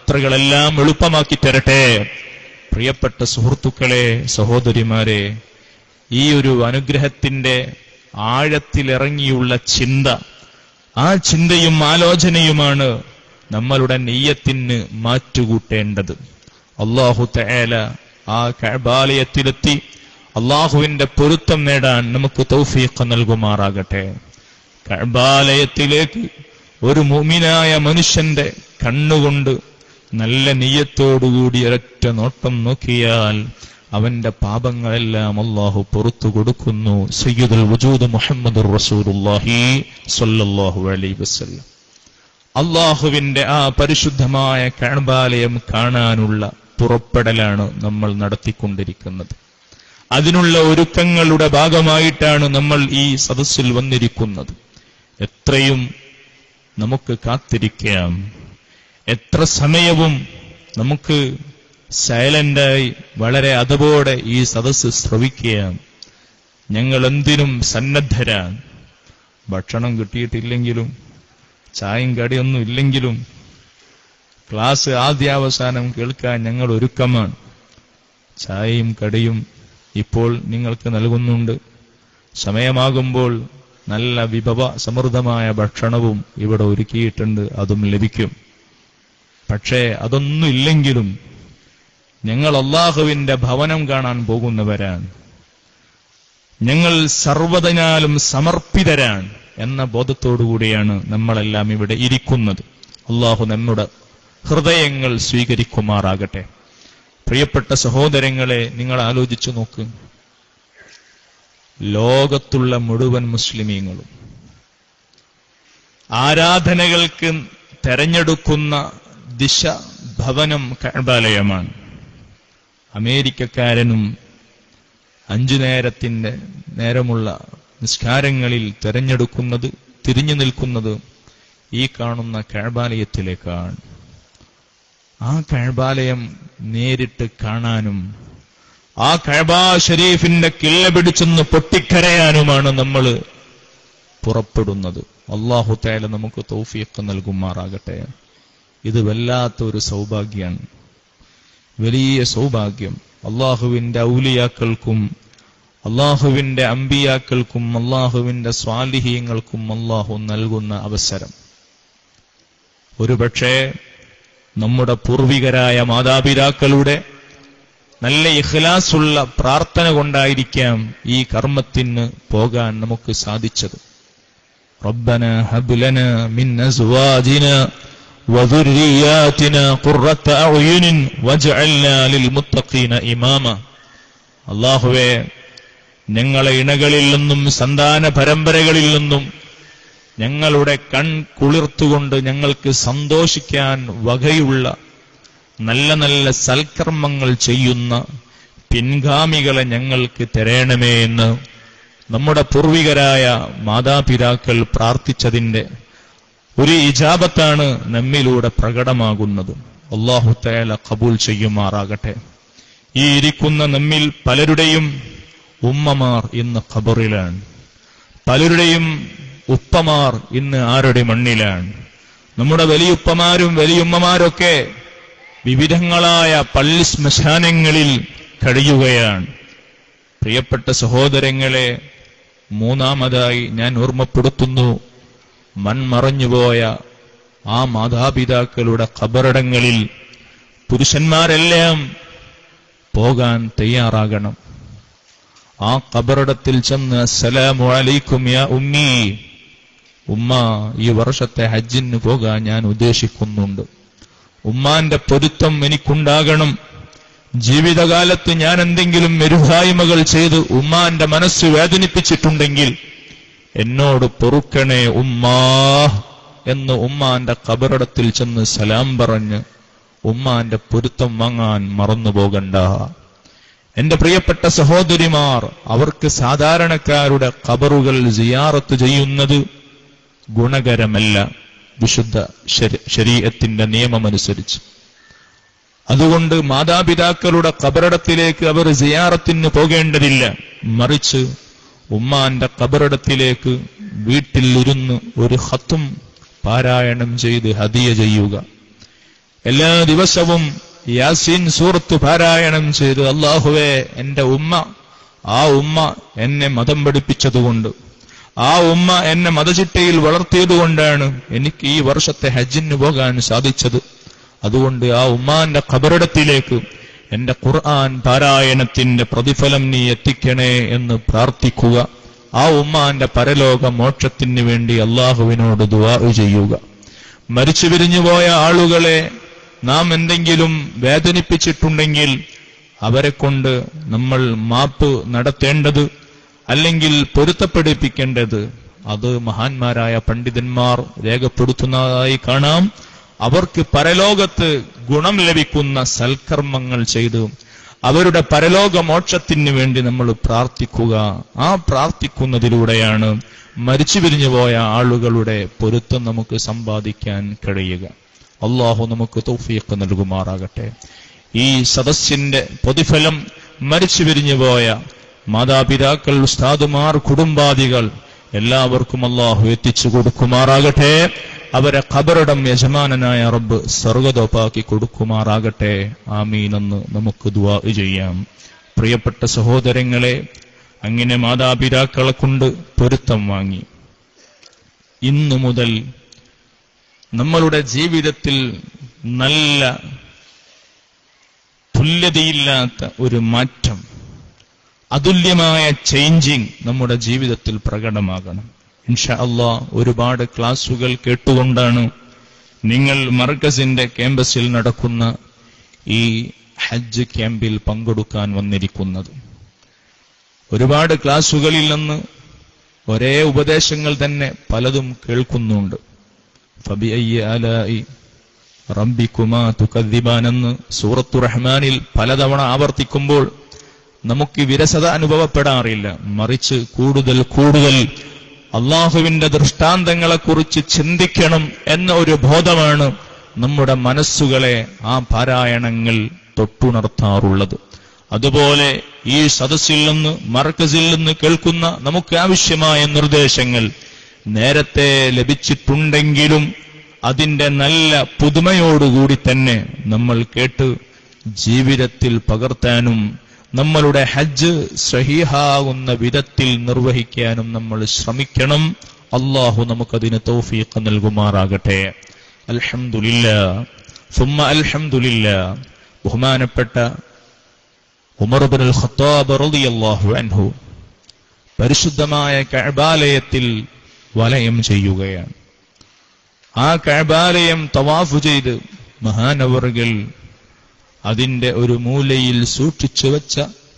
യാത്രകളെല്ലാം എളുപ്പമാക്കി തരട്ടെ പ്രിയപ്പെട്ട സുഹൃത്തുക്കളെ സഹോദരിമാരെ ഈ ഒരു അനുഗ്രഹത്തിന്റെ ആഴത്തിലിറങ്ങിയുള്ള ചിന്ത ആ ചിന്തയും ആലോചനയുമാണ് നമ്മളുടെ നെയ്യത്തിന് മാറ്റുകൂട്ടേണ്ടത് അള്ളാഹു തആല ആ കഅബാലയത്തിലെത്തി അള്ളാഹുവിന്റെ പൊരുത്തം നേടാൻ നമുക്ക് തൗഫീഖ് നൽകുമാറാകട്ടെ കഅബാലയത്തിലേക്ക് ഒരു മുഅ്മിനായ മനുഷ്യന്റെ കണ്ണുകൊണ്ട് നല്ല നെയ്യത്തോടുകൂടി ഒരൊറ്റ നോട്ടം നോക്കിയാൽ അവന്റെ പാപങ്ങളെല്ലാം അള്ളാഹു പുറത്തു കൊടുക്കുന്നു സയ്യിദുൽ വജൂദ് മുഹമ്മദ് റസൂലുള്ളാഹി സ്വല്ലല്ലാഹു അലൈഹി വസല്ലം അള്ളാഹുവിന്റെ ആ പരിശുദ്ധമായ കഅബാലയം കാണാനുള്ള പുറപ്പെടലാണ് നമ്മൾ നടത്തിക്കൊണ്ടിരിക്കുന്നത് അതിനുള്ള ഒരുക്കങ്ങളുടെ ഭാഗമായിട്ടാണ് നമ്മൾ ഈ സദസ്സിൽ വന്നിരിക്കുന്നത് എത്രയും നമുക്ക് കാത്തിരിക്കാം എത്ര സമയവും നമുക്ക് സൈലന്റായി വളരെ അതപോടെ ഈ സദസ്സ് ശ്രവിക്കാം ഞങ്ങൾ എന്തിനും സന്നദ്ധരാണ് ഭക്ഷണം കിട്ടിയിട്ടില്ലെങ്കിലും ചായയും കടിയൊന്നും ഇല്ലെങ്കിലും ക്ലാസ് ആദ്യാവസാനം കേൾക്കാൻ ഞങ്ങൾ ഒരുക്കമാണ് ചായയും കടിയും ഇപ്പോൾ നിങ്ങൾക്ക് നൽകുന്നുണ്ട് സമയമാകുമ്പോൾ നല്ല വിഭവ സമൃദ്ധമായ ഭക്ഷണവും ഇവിടെ ഒരുക്കിയിട്ടുണ്ട് അതും ലഭിക്കും പക്ഷേ അതൊന്നും ഇല്ലെങ്കിലും ഞങ്ങൾ അള്ളാഹുവിന്റെ ഭവനം കാണാൻ പോകുന്നവരാണ് ഞങ്ങൾ സർവ്വതനാലും സമർപ്പിതരാണ് എന്ന ബോധത്തോടുകൂടിയാണ് നമ്മളെല്ലാം ഇവിടെ ഇരിക്കുന്നത് അള്ളാഹു നമ്മുടെ ഹൃദയങ്ങൾ സ്വീകരിക്കുമാറാകട്ടെ പ്രിയപ്പെട്ട സഹോദരങ്ങളെ നിങ്ങൾ ആലോചിച്ചു നോക്ക് ലോകത്തുള്ള മുഴുവൻ മുസ്ലിമീങ്ങളും ആരാധനകൾക്ക് തെരഞ്ഞെടുക്കുന്ന ദിശ ഭവനം കഅബാലയമാണ് അമേരിക്കക്കാരനും അഞ്ചു നേരത്തിന്റെ നേരമുള്ള നിസ്കാരങ്ങളിൽ തെരഞ്ഞെടുക്കുന്നത് തിരിഞ്ഞു നിൽക്കുന്നത് ഈ കാണുന്ന കഴബാലയത്തിലേക്കാണ് ആ കഴബാലയം നേരിട്ട് കാണാനും ആ കഴബാ ഷരീഫിന്റെ കിള്ള പിടിച്ചൊന്ന് പൊട്ടിക്കരയാനുമാണ് നമ്മൾ പുറപ്പെടുന്നത് അള്ളാഹു തയാല നമുക്ക് തൗഫീഖ് നൽകുമാറാകട്ടെ ഇത് വല്ലാത്ത ഒരു സൗഭാഗ്യമാണ് വലിയ സൗഭാഗ്യം അള്ളാഹുവിന്റെ ഔലിയാക്കൾക്കും അള്ളാഹുവിന്റെ അമ്പിയാക്കൾക്കും അള്ളാഹുവിന്റെ സ്വാലിഹീങ്ങൾക്കും അള്ളാഹു നൽകുന്ന അവസരം ഒരുപക്ഷെ നമ്മുടെ പൂർവികരായ മാതാപിതാക്കളുടെ നല്ല ഇഖ്ലാസുള്ള പ്രാർത്ഥന കൊണ്ടായിരിക്കാം ഈ കർമ്മത്തിന് പോകാൻ നമുക്ക് സാധിച്ചത് ربنا هب لنا من أزواجنا وذرياتنا قرة أعين واجعلنا للمتقين إماما അള്ളാഹുവെ ഞങ്ങളെ ഇണകളിൽ നിന്നും സന്താന പരമ്പരകളിൽ നിന്നും ഞങ്ങളുടെ കൺ കുളിർത്തുകൊണ്ട് ഞങ്ങൾക്ക് സന്തോഷിക്കാൻ വകയുള്ള നല്ല നല്ല സൽക്കർമ്മങ്ങൾ ചെയ്യുന്ന പിൻഗാമികളെ ഞങ്ങൾക്ക് തരേണമേ എന്ന് നമ്മുടെ പൂർവികരായ മാതാപിതാക്കൾ പ്രാർത്ഥിച്ചതിന്റെ ഒരു ഇജാബത്താണ് നമ്മിലൂടെ പ്രകടമാകുന്നത് അള്ളാഹു തയാല കബൂൽ ചെയ്യുമാറാകട്ടെ ഈ ഇരിക്കുന്ന നമ്മിൽ പലരുടെയും ഉമ്മമാർ ഇന്ന് ഖബറിലാണ് പലരുടെയും ഉപ്പമാർ ഇന്ന് ആരുടെ മണ്ണിലാണ് നമ്മുടെ വലിയുപ്പമാരും വലിയുമ്മമാരൊക്കെ വിവിധങ്ങളായ പള്ളി ശ്മശാനങ്ങളിൽ കഴിയുകയാണ് പ്രിയപ്പെട്ട സഹോദരങ്ങളെ മൂന്നാമതായി ഞാൻ ഓർമ്മപ്പെടുത്തുന്നു മൺമറഞ്ഞുപോയ ആ മാതാപിതാക്കളുടെ ഖബറിടങ്ങളിൽ പുരുഷന്മാരെല്ലാം പോകാൻ തയ്യാറാകണം ആ ഖബറിടത്തിൽ ചെന്ന് അസ്സലാമു അലൈക്കും യാ ഉമ്മി ഉമ്മ ഈ വർഷത്തെ ഹജ്ജിന് പോകാൻ ഞാൻ ഉദ്ദേശിക്കുന്നുണ്ട് ഉമ്മാന്റെ പൊരുത്തം എനിക്കുണ്ടാകണം ജീവിതകാലത്ത് ഞാൻ എന്തെങ്കിലും മെരുഹായ്മകൾ ചെയ്ത് ഉമ്മാന്റെ മനസ്സ് വേദനിപ്പിച്ചിട്ടുണ്ടെങ്കിൽ എന്നോട് പൊറുക്കണേ ഉമ്മാ എന്ന് ഉമ്മാന്റെ കബറിടത്തിൽ ചെന്ന് സലാം പറഞ്ഞ് ഉമ്മാന്റെ പൊരുത്തം വാങ്ങാൻ മറന്നുപോകണ്ട എന്റെ പ്രിയപ്പെട്ട സഹോദരിമാർ അവർക്ക് സാധാരണക്കാരുടെ കബറുകൾ സിയാറത്ത് ചെയ്യുന്നത് ഗുണകരമല്ല വിശുദ്ധ ശരീരത്തിന്റെ നിയമമനുസരിച്ച് അതുകൊണ്ട് മാതാപിതാക്കളുടെ കബറിടത്തിലേക്ക് അവർ സിയാറത്തിന് പോകേണ്ടതില്ല മറിച്ച് ഉമ്മാന്റെ കബറിടത്തിലേക്ക് വീട്ടിൽ ഇരുന്ന് ഒരു ഹത്തും പാരായണം ചെയ്ത് ഹദിയ ചെയ്യുക എല്ലാ ദിവസവും യാസീൻ സൂറത്ത് പാരായണം ചെയ്ത് അള്ളാഹുവെ എന്റെ ഉമ്മ ആ ഉമ്മ എന്നെ മതം പഠിപ്പിച്ചതുകൊണ്ട് ആ ഉമ്മ എന്നെ മതചിട്ടയിൽ വളർത്തിയതുകൊണ്ടാണ് എനിക്ക് ഈ വർഷത്തെ ഹജ്ജിന് പോകാൻ സാധിച്ചത് അതുകൊണ്ട് ആ ഉമ്മാന്റെ ഖബറിടത്തിലേക്ക് എന്റെ ഖുർആൻ പാരായണത്തിന്റെ പ്രതിഫലം നീ എത്തിക്കണേ എന്ന് പ്രാർത്ഥിക്കുക ആ ഉമ്മാന്റെ പരലോക മോക്ഷത്തിന് വേണ്ടി അള്ളാഹുവിനോട് ദുവാ ചെയ്യുക മരിച്ചു പിരിഞ്ഞുപോയ ആളുകളെ നാം എന്തെങ്കിലും വേദനിപ്പിച്ചിട്ടുണ്ടെങ്കിൽ അവരെ കൊണ്ട് നമ്മൾ മാപ്പ് നടത്തേണ്ടത് അല്ലെങ്കിൽ പൊരുത്തപ്പെടുപ്പിക്കേണ്ടത് അത് മഹാന്മാരായ പണ്ഡിതന്മാർ രേഖപ്പെടുത്തുന്നതായി കാണാം അവർക്ക് പരലോകത്ത് ഗുണം ലഭിക്കുന്ന സൽക്കർമ്മങ്ങൾ ചെയ്ത് അവരുടെ പരലോക മോക്ഷത്തിന് വേണ്ടി നമ്മൾ പ്രാർത്ഥിക്കുക ആ പ്രാർത്ഥിക്കുന്നതിലൂടെയാണ് മരിച്ചു പിരിഞ്ഞുപോയ ആളുകളുടെ പൊരുത്തം നമുക്ക് സമ്പാദിക്കാൻ കഴിയുക അള്ളാഹു നമുക്ക് തൗഫീഖ് നൽകുമാറാകട്ടെ ഈ സദസ്സിന്റെ പ്രതിഫലം മരിച്ചു പിരിഞ്ഞുപോയ മാതാപിതാക്കൾ ഉസ്താദുമാർ കുടുംബാദികൾ എല്ലാവർക്കും അള്ളാഹു എത്തിച്ചു കൊടുക്കുമാറാകട്ടെ അവരെ ഖബറിടം യജമാനനായ റബ്ബ് സർവതോപ്പാക്കി കൊടുക്കുമാറാകട്ടെ ആമീനെന്ന് നമുക്ക് ദുവാ ചെയ്യാം പ്രിയപ്പെട്ട സഹോദരങ്ങളെ അങ്ങനെ മാതാപിതാക്കളെ കൊണ്ട് പൊരുത്തം വാങ്ങി ഇന്നു മുതൽ നമ്മളുടെ ജീവിതത്തിൽ നല്ല തുല്യതയില്ലാത്ത ഒരു മാറ്റം അതുല്യമായ ചേഞ്ചിങ് നമ്മുടെ ജീവിതത്തിൽ പ്രകടമാകണം ഇൻഷാ അള്ളാ ഒരുപാട് ക്ലാസുകൾ കേട്ടുകൊണ്ടാണ് നിങ്ങൾ മർക്കസിന്റെ ക്യാമ്പസിൽ നടക്കുന്ന ഈ ഹജ്ജ് ക്യാമ്പിൽ പങ്കെടുക്കാൻ വന്നിരിക്കുന്നത് ഒരുപാട് ക്ലാസുകളിൽ നിന്ന് ഒരേ ഉപദേശങ്ങൾ തന്നെ പലതും കേൾക്കുന്നുണ്ട് ഫബിഅയ്യ ആലായി റബ്ബിക്കുമാ തുകദ്ദിബാൻ എന്ന് സൂറത്തു റഹ്മാനിൽ പലതവണ ആവർത്തിക്കുമ്പോൾ നമുക്ക് വിരസത അനുഭവപ്പെടാറില്ല മറിച്ച് കൂടുതൽ കൂടുതൽ അള്ളാഹുവിന്റെ ദൃഷ്ടാന്തങ്ങളെക്കുറിച്ച് ചിന്തിക്കണം എന്ന ഒരു ബോധമാണ് നമ്മുടെ മനസ്സുകളെ ആ പാരായണങ്ങൾ തൊട്ടുണർത്താറുള്ളത് അതുപോലെ ഈ സദസ്സിൽ നിന്ന് മർക്കസിൽ നിന്ന് കേൾക്കുന്ന നമുക്ക് ആവശ്യമായ നിർദ്ദേശങ്ങൾ നേരത്തെ ലഭിച്ചിട്ടുണ്ടെങ്കിലും അതിന്റെ നല്ല പുതുമയോടുകൂടി തന്നെ നമ്മൾ കേട്ട് ജീവിതത്തിൽ പകർത്താനും നമ്മളുടെ ഹജ്ജ് സഹീഹാകുന്ന വിധത്തിൽ നിർവഹിക്കാനും നമ്മൾ ശ്രമിക്കണം അള്ളാഹു നമുക്കതിന് തൗഫീഖ് നൽകുമാറാകട്ടെ അൽഹംദുലില്ല സുമ്മ അൽഹംദുലില്ല ബഹുമാനപ്പെട്ട ഉമർബിൻ അൽ ഖത്താബ് റളിയല്ലാഹു അൻഹു പരിശുദ്ധമായ കഅബാലയത്തിൽ വലയം ചെയ്യുകയാണ് ആ കഅബാലയം തവാഫ് ചെയ്ത് മഹാനവറുകൾ അതിന്റെ ഒരു മൂലയിൽ സൂക്ഷിച്ചു വെച്ച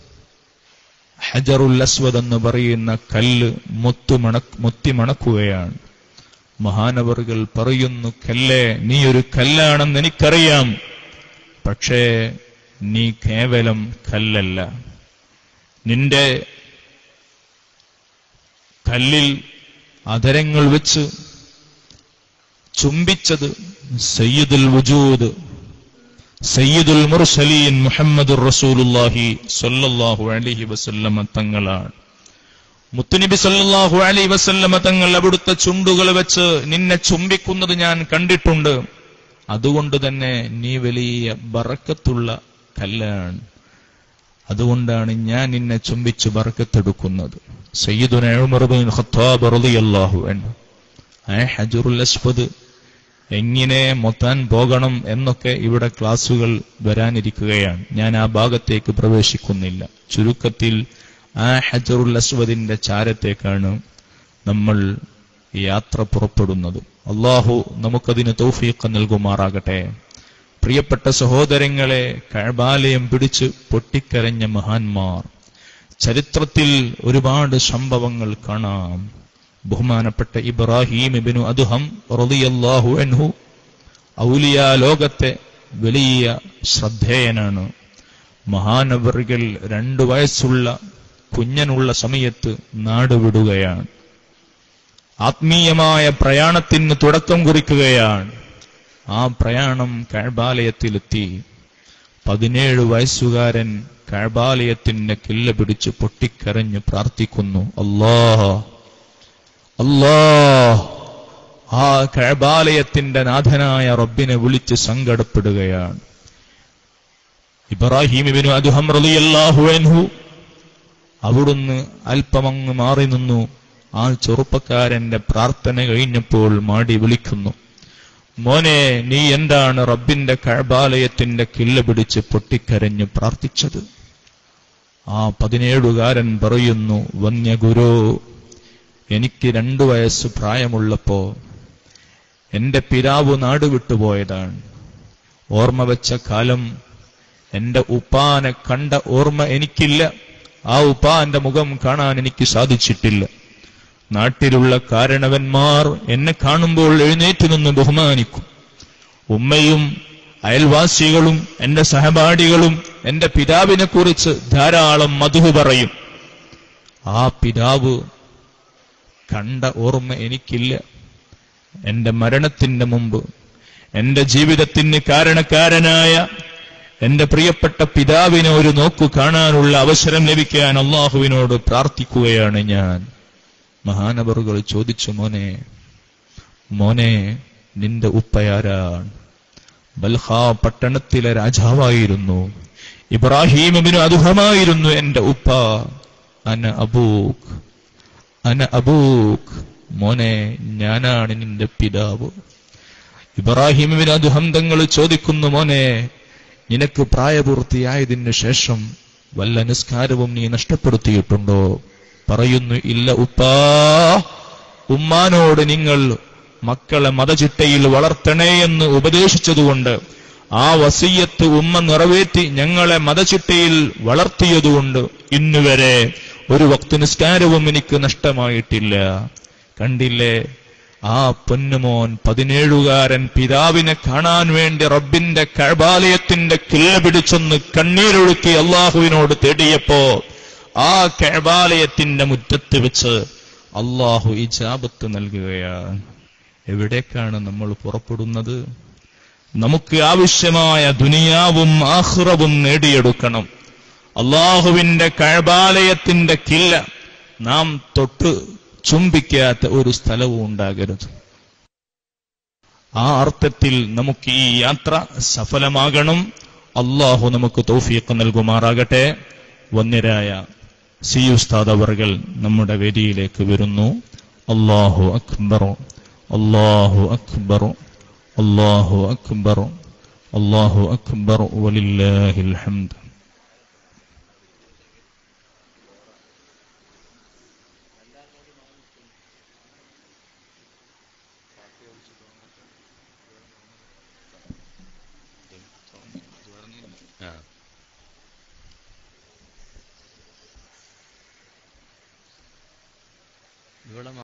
ഹജറുൽ അസ്വദ് എന്ന് പറയുന്ന കല്ല് മുത്തുമണ മുത്തിമണക്കുകയാണ് മഹാനവറുകൾ പറയുന്നു കല്ലേ നീ ഒരു കല്ലാണെന്ന് എനിക്കറിയാം പക്ഷേ നീ കേവലം കല്ലല്ല നിന്റെ കല്ലിൽ അതരങ്ങൾ വെച്ച് ചുംബിച്ചത് സയ്യിദുൽ വജൂദ് സയ്യിദുൽ മുർസലീൻ മുഹമ്മദുർ റസൂലുള്ളാഹി സ്വല്ലല്ലാഹു അലൈഹി വസല്ലമ തങ്ങളാണ് മുത്തുനബി സല്ലല്ലാഹു അലൈഹി വസല്ലമ തങ്ങൾ അവിടുത്തെ ചുണ്ടുകൾ വെച്ച് നിന്നെ ചുംബിക്കുന്നത് ഞാൻ കണ്ടിട്ടുണ്ട് അതുകൊണ്ട് തന്നെ നീ വലിയ ബറക്കത്തുള്ള കല്ലാണ് അതുകൊണ്ടാണ് ഞാൻ നിന്നെ ചുംബിച്ച് ബറക്കത്തെടുക്കുന്നത് സയ്യിദുന ഉമർ ബിൻ ഖത്താബ് റളിയല്ലാഹു അൻഹു ആ ഹജറുൽ അസ്വദ് എങ്ങനെ മൊത്താൻ പോകണം എന്നൊക്കെ ഇവിടെ ക്ലാസുകൾ വരാനിരിക്കുകയാണ് ഞാൻ ആ ഭാഗത്തേക്ക് പ്രവേശിക്കുന്നില്ല ചുരുക്കത്തിൽ ആ ഹജറുൽ അസ്വദിന്റെ ചാരത്തേക്കാണ് നമ്മൾ യാത്ര പുറപ്പെടുന്നത് അള്ളാഹു നമുക്കതിന് തൗഫീഖ് നൽകുമാറാകട്ടെ പ്രിയപ്പെട്ട സഹോദരങ്ങളെ കഴബാലയം പിടിച്ച് പൊട്ടിക്കരഞ്ഞ മഹാന്മാർ ചരിത്രത്തിൽ ഒരുപാട് സംഭവങ്ങൾ കാണാം ബഹുമാനപ്പെട്ട ഇബ്രാഹിം ഇബിനു അദ്ഹം റളിയല്ലാഹു അൻഹു ഔലിയ ലോകത്തെ വലിയ ശ്രദ്ധേയനാണ് മഹാനവറുകൾ രണ്ടു വയസ്സുള്ള കുഞ്ഞനുള്ള സമയത്ത് നാടുവിടുകയാണ് ആത്മീയമായ പ്രയാണത്തിന് തുടക്കം കുറിക്കുകയാണ് ആ പ്രയാണം കഴബാലയത്തിലെത്തി പതിനേഴ് വയസ്സുകാരൻ കഴബാലയത്തിന്റെ കില്ല പിടിച്ച് പൊട്ടിക്കരഞ്ഞ് പ്രാർത്ഥിക്കുന്നു അല്ലാ അല്ലാ ആ കഴബാലയത്തിന്റെ നാഥനായ റബ്ബിനെ വിളിച്ച് സങ്കടപ്പെടുകയാണ് ഇബ്രാഹിം ഇബിനു അതുഹം റളിയല്ലാഹു അൻഹു അവിടുന്ന് അല്പമങ്ങ് മാറി നിന്നു ആ ചെറുപ്പക്കാരന്റെ പ്രാർത്ഥന കഴിഞ്ഞപ്പോൾ മാടി വിളിക്കുന്നു മോനെ നീ എന്താണ് റബ്ബിന്റെ കഴബാലയത്തിന്റെ കില്ല പിടിച്ച് പൊട്ടിക്കരഞ്ഞ് പ്രാർത്ഥിച്ചത് ആ പതിനേഴുകാരൻ പറയുന്നു വന്യഗുരു എനിക്ക് രണ്ടു വയസ്സ് പ്രായമുള്ളപ്പോ എന്റെ പിതാവ് നാടുവിട്ടുപോയതാണ് ഓർമ്മ വെച്ച കാലം എന്റെ ഉപ്പാനെ കണ്ട ഓർമ്മ എനിക്കില്ല ആ ഉപ്പാന്റെ മുഖം കാണാൻ എനിക്ക് സാധിച്ചിട്ടില്ല നാട്ടിലുള്ള കാരണവന്മാർ എന്നെ കാണുമ്പോൾ എഴുന്നേറ്റ് നിന്ന് ബഹുമാനിക്കും ഉമ്മയും അയൽവാസികളും എന്റെ സഹപാഠികളും എന്റെ പിതാവിനെ കുറിച്ച് ധാരാളം മധു പറയും ആ പിതാവ് കണ്ട ഓർമ്മ എനിക്കില്ല എന്റെ മരണത്തിന്റെ മുമ്പ് എന്റെ ജീവിതത്തിന് കാരണക്കാരനായ എന്റെ പ്രിയപ്പെട്ട പിതാവിനെ ഒരു നോക്കു കാണാനുള്ള അവസരം ലഭിക്കാൻ അള്ളാഹുവിനോട് പ്രാർത്ഥിക്കുകയാണ് ഞാൻ മഹാനവറുകൾ ചോദിച്ചു മോനെ മോനെ നിന്റെ ഉപ്പയാരാണ് ബൽഹ പട്ടണത്തിലെ രാജാവായിരുന്നു ഇബ്രാഹിമിന് അതുഹമായിരുന്നു എന്റെ ഉപ്പ അന അബൂക്ക് അന അബൂക്ക് മോനെ ഞാനാണ് നിന്റെ പിതാവ് ഇബ്രാഹിമിന് അതുഹം തങ്ങൾ ചോദിക്കുന്നു മോനെ നിനക്ക് പ്രായപൂർത്തിയായതിനു ശേഷം വല്ല നിസ്കാരവും നീ നഷ്ടപ്പെടുത്തിയിട്ടുണ്ടോ പറയുന്നു ഇല്ല ഉപ്പാ ഉമ്മാനോട് നിങ്ങൾ മക്കളെ മതചിട്ടയിൽ വളർത്തണേ എന്ന് ഉപദേശിച്ചതുകൊണ്ട് ആ വസീയത്ത് ഉമ്മ നിറവേറ്റി ഞങ്ങളെ മതചിട്ടയിൽ വളർത്തിയതുകൊണ്ട് ഇന്നുവരെ ഒരു വക്ത നിസ്കാരവും എനിക്ക് നഷ്ടമായിട്ടില്ല കണ്ടില്ലേ ആ പൊന്നുമോൻ പതിനേഴുകാരൻ പിതാവിനെ കാണാൻ വേണ്ടി റബ്ബിന്റെ കഴബാലയത്തിന്റെ കില്ല പിടിച്ചൊന്ന് കണ്ണീരൊഴുക്കി അള്ളാഹുവിനോട് തേടിയപ്പോ ആ കഴബാലയത്തിന്റെ മുറ്റത്ത് വെച്ച് അള്ളാഹു ഇജാബത്ത് നൽകുകയാണ് എവിടേക്കാണ് നമ്മൾ പുറപ്പെടുന്നത് നമുക്ക് ആവശ്യമായ ദുനിയാവും ആഹ്റവും നേടിയെടുക്കണം അള്ളാഹുവിന്റെ കഴബാലയത്തിന്റെ കില്ല നാം തൊട്ട് ചുംബിക്കാത്ത ഒരു സ്ഥലവും ഉണ്ടാകരുത് ആ അർത്ഥത്തിൽ നമുക്ക് ഈ യാത്ര സഫലമാകണം അള്ളാഹു നമുക്ക് തൗഫീഖ് നൽകുമാറാകട്ടെ വന്യരായ സി ഉസ്താദ് അവർകൾ നമ്മുടെ വേദിയിലേക്ക് വരുന്നു അള്ളാഹു അക്ബർ അള്ളാഹു അക്ബർ അള്ളാഹു അക്ബർ അള്ളാഹു അക്ബർ വലില്ലാഹിൽ ഹംദ് ഇവിടെ